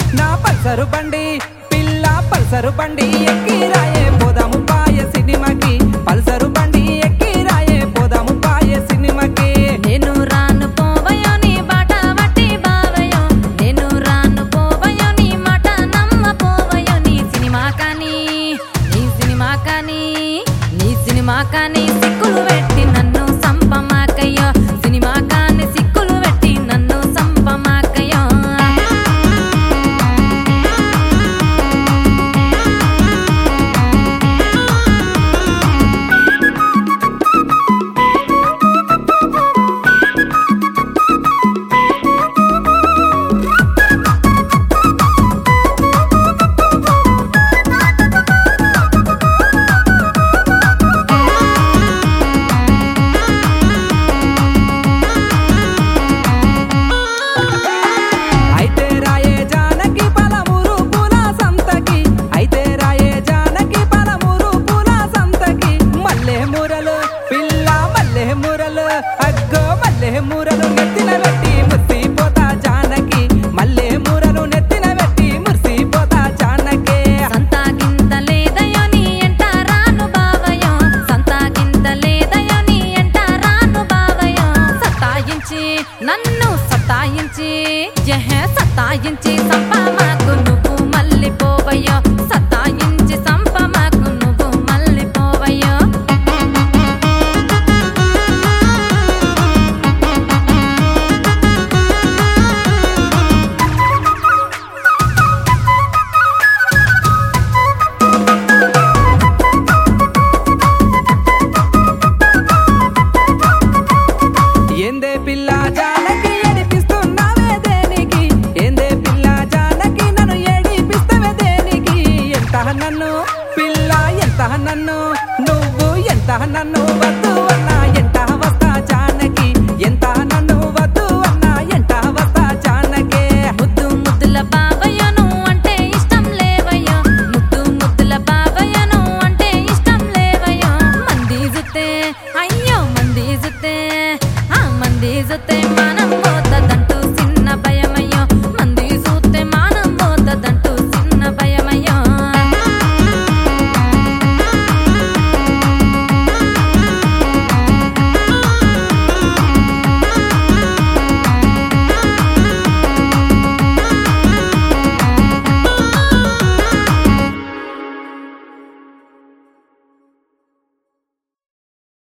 నా పల్సరు బండి పిల్ల పల్సరు బండి ఎక్కి రాయే పోదాము పాయ సినిమాకి పల్సరు బండి ఎక్కి రాయే పోదాము పాయ సినిమాకి నేను రాను పోవయో నీ బాట వట్టి బావయో నేను రాను పోవయో నీ మాట నమ్మ పోవయో నీ సినిమా కానీ నీ సినిమా కానీ నీ సినిమా కానీ సిక్కులు పెట్టి నన్ను సంపమాకయ్యో సినిమా కానీ సిక్కులు పెట్టి నన్ను సంపమాకయ్యో అయితే రాయే జానకి పలమూరు పూల సంతకి అయితే రాయే జానకి పలమూరు పూల సంతకి మల్లె మూరలు పిల్ల మల్లె మూరలు అగ్గో మల్లె మూరలు నెత్తిన పెట్టి మురిసిపోతా జానకి మల్లె మూరలు నెత్తిన పెట్టి మురిసిపోతా జానకి సంతా గింత లేదయో నీ ఎంట రాను బావయో సంతా గింత లేదయో నీ ఎంట రాను బావయో సతాయించి నన్ను సతాయించి యహ సతాయించి సంప మాకు నువ్వు మళ్ళీ పోవయ్యో సతాయించి సంప మాకు నువ్వు మళ్ళీ పోవయ్యో ఏందే పిల్ల జానకి ఏడిపిస్తున్నావే దేనికి ఏందే పిల్ల జానకి నన్ను ఏడిపిస్తావే దేనికి ఎంత నన్ను పిల్ల ఎంత నన్ను నువ్వు ఎంత నన్ను వద్దు